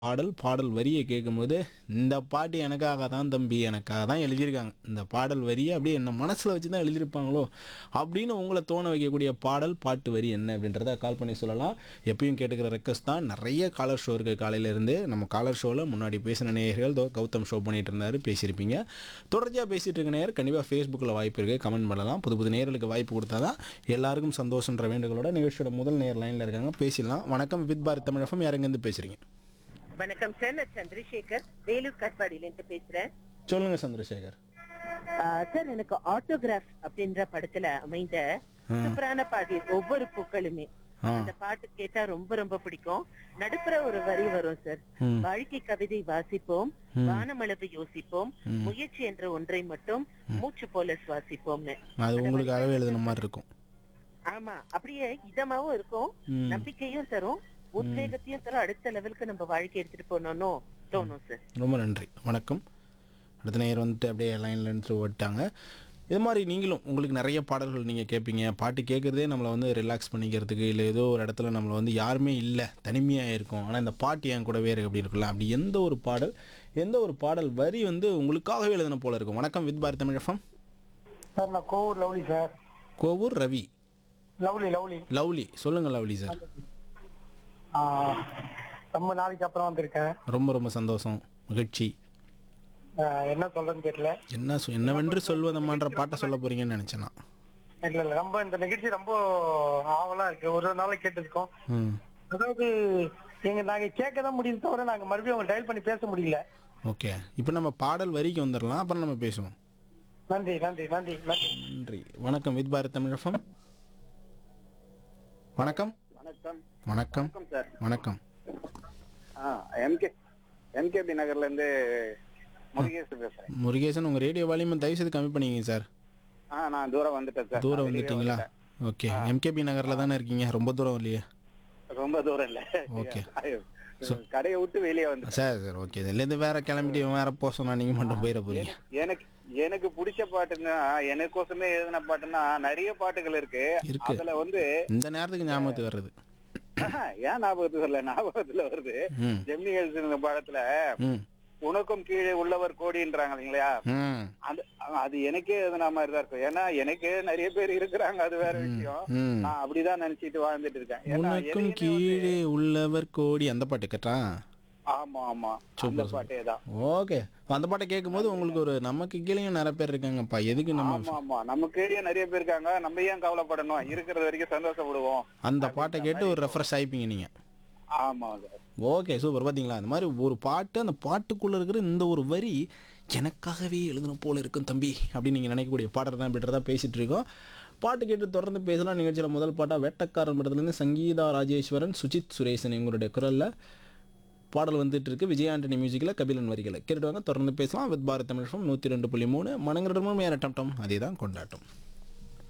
பாடல் பாடல் வரியை கேட்கும்போது இந்த பாட்டு எனக்காக தான் தம்பி எனக்காக தான் எழுதியிருக்காங்க இந்த பாடல் வரியை அப்படியே என்ன மனசில் வச்சு தான் எழுதியிருப்பாங்களோ அப்படின்னு உங்களை தோண வைக்கக்கூடிய பாடல் பாட்டு வரி என்ன அப்படின்றத கால் பண்ணி சொல்லலாம் எப்பயும் கேட்டுக்கிற ரெக்வஸ்ட் தான் நிறைய காலர் ஷோ இருக்குது காலையிலேருந்து நம்ம காலர் ஷோவில் முன்னாடி பேசின நேயர்கள் தோ கௌதம் ஷோ பண்ணிட்டு இருந்தாரு பேசியிருப்பீங்க தொடர்ச்சியாக பேசிட்டு இருக்க நேயர் கண்டிப்பாக ஃபேஸ்புக்கில் வாய்ப்பு இருக்குது கமெண்ட் பண்ணலாம் புது புது நேயர்களுக்கு வாய்ப்பு கொடுத்தா தான் எல்லாருக்கும் சந்தோஷன்ற வேண்டுகளோட நிகழ்ச்சியோட முதல் நேர் லைனில் இருக்காங்க பேசிடலாம் வணக்கம் வித் பாரத் தமிழகம் யாருங்கேருந்து பேசுகிறீங்க வணக்கம் சார் நான் சந்திரசேகர் வேலூர் காட்பாடியில இருந்து பேசுறேன் சொல்லுங்க சந்திரசேகர் ஆ, சார் எனக்கு ஆட்டோகிராஃப் அப்படின்ற படத்துல அமைந்த சூப்பரான பாட்டு ஒவ்வொரு பூக்களுமே ஆ அந்த பாட்டு கேட்டா ரொம்ப ரொம்ப பிடிக்கும் நடுப்புற ஒரு வரி வரும் சார் ம். வாழ்க்கை கவிதை வாசிப்போம் வானமளவு யோசிப்போம் முயற்சி என்ற ஒன்றை மட்டும் மூச்சு போல சுவாசிப்போம்னு அது உங்களுக்கு அளவு எழுதுன மாதிரி இருக்கும் ஆமா அப்படியே இதமாவும் இருக்கும் ம். நம்பிக்கையும் தரும் உத்வேகத்தையும் தரும் அடுத்த லெவலுக்கு நம்ம வாழ்க்கை எடுத்துட்டு போனோம்னு தோணும் சார் ரொம்ப நன்றி வணக்கம் அடுத்த நேயர் வந்துட்டு அப்படியே லைனில் இருந்து ஓட்டாங்க இது மாதிரி நீங்களும் உங்களுக்கு நிறைய பாடல்கள் நீங்கள் கேட்பீங்க பாட்டு கேட்குறதே நம்மளை வந்து ரிலாக்ஸ் பண்ணிக்கிறதுக்கு இல்லை ஏதோ ஒரு இடத்துல நம்மளை வந்து யாருமே இல்லை தனிமையாக இருக்கும் ஆனால் இந்த பாட்டு என் கூடவே இருக்கு அப்படி இருக்குல்ல அப்படி எந்த ஒரு பாடல் எந்த ஒரு பாடல் வரி வந்து உங்களுக்காகவே எழுதின போல இருக்கும் வணக்கம் வித் பாரத் தமிழகம் சார் நான் Kovur lovely sir Kovur Ravi lovely lovely lovely சொல்லுங்கள் லவ்லி சார் ஆ, ரொம்ப நாளைக்கு அப்புறம் வந்திருக்கேன் ரொம்ப ரொம்ப சந்தோஷம் மகிழ்ச்சி ஆ, என்ன சொல்றேன்னு தெரியல என்ன சொ- என்னவென்று சொல்வதம்மான்ற பாட்டை சொல்ல போறீங்கன்னு நினச்சேன் நான் இல்ல இல்ல ரொம்ப இந்த நிகழ்ச்சி ரொம்ப ஆவலா இருக்கு ஒரு நாளைக்கு கேட்டிருக்கோம் ம் அதாவது எங்க நாங்க கேட்க தான் முடியுது தவிர நாங்க மறுபடியும் அவங்க டயல் பண்ணி பேச முடியல ஓகே இப்போ நம்ம பாடல் வரிக்கு வந்துடலாம் அப்புறம் நம்ம பேசுவோம் நன்றி நன்றி நன்றி நன்றி நன்றி வணக்கம் வித் பாரத் தமிழகம் வணக்கம் வணக்கம் வணக்கம் வணக்கம் சார் வணக்கம் எம்கே எம்கேபி நகர்ல இருந்து முருகேஷ் பேசுறேன் முருகேசன் உங்கள் ரேடியோ வால்யூம் தயவு செய்து கம்மி பண்ணிங்க சார் ஆ நான் தூரம் வந்துட்டேன் சார் தூரம் நான் வெளியே வந்துட்டீங்களா ஓகே எம்கேபி நகரில் தானே இருக்கீங்க ரொம்ப தூரம் இல்லையே வந்துட்டேன். ரொம்ப தூரம் இல்ல Okay. கடையை விட்டு வெளியே வந்து சார் சார் ஓகே இதுலேருந்து வேற கிளம்பிட்டு இவன் வேற போக சொன்னா நீங்கள் மட்டும் போயிட போறீங்க எனக்கு எனக்கு பிடிச்ச பாட்டுன்னா எனக்கோசமே எழுதின பாட்டுன்னா நிறைய பாட்டுகள் இருக்கு இருக்கு. அதுல வந்து இந்த நேரத்துக்கு ஞாபகத்துக்கு வர்றது ஏன் ஞாபகத்துக்கு வரல ஞாபகத்துல வருது ம் ஜெமினி எழுதின பாடத்துல ம் உனக்கும் கீழே உள்ளவர் கோடின்றாங்க இல்லைங்களா ம் அது அது எனக்கே எதுனா மாதிரி தான் இருக்கும் ஏன்னா எனக்கே நிறைய பேர் இருக்கிறாங்க அது வேற விஷயம் ம் நான் அப்படிதான் நினைச்சிட்டு வாழ்ந்துட்டு இருக்கேன் ஏன்னா உனக்கும் எதையுமே வந்து- கீழே உள்ளவர் கோடி அந்த பாட்டு கேட்டா ஆமா ஆமா அந்த பாட்டே தான் ஓகே அந்த பாட்டை கேட்கும்போது உங்களுக்கு ஒரு நமக்கு கீழேயும் நிறைய பேர் இருக்காங்கப்பா எதுக்கு நம்ம ஆமா ஆமா நமக்கு நிறைய பேர் இருக்காங்க நம்ம ஏன் கவலைப்படணும் இருக்கிறது வரைக்கும் சந்தோஷப்படுவோம் அந்த பாட்டை கேட்டு ஒரு ரெஃப்ரெஷ் ஆயிப்பீங்க நீங்க ஆமா சார் ஓகே சூப்பர் பார்த்தீங்களா அந்த மாதிரி ஒரு பாட்டு அந்த பாட்டுக்குள்ளே இருக்கிற இந்த ஒரு வரி எனக்காகவே எழுதணும் போல இருக்கும் தம்பி அப்படின்னு நீங்கள் நினைக்கக்கூடிய பாடல் தான் பெற்றதாக பேசிகிட்டு இருக்கோம் பாட்டு கேட்டு தொடர்ந்து பேசலாம் நிகழ்ச்சியில் முதல் பாட்டாக வேட்டக்காரன் படத்துலேருந்து சங்கீதா ராஜேஸ்வரன் சுஜித் சுரேசன் இவங்களுடைய குரலில் பாடல் வந்துட்டு இருக்கு விஜய் ஆண்டனி மியூசிக்கில் கபிலன் வரிகளை கேட்டுவாங்க தொடர்ந்து பேசலாம் வித் பாரத் தமிழ் நூற்றி ரெண்டு புள்ளி மூணு மனங்கிற டம் டம் அதே தான் கொண்டாட்டம்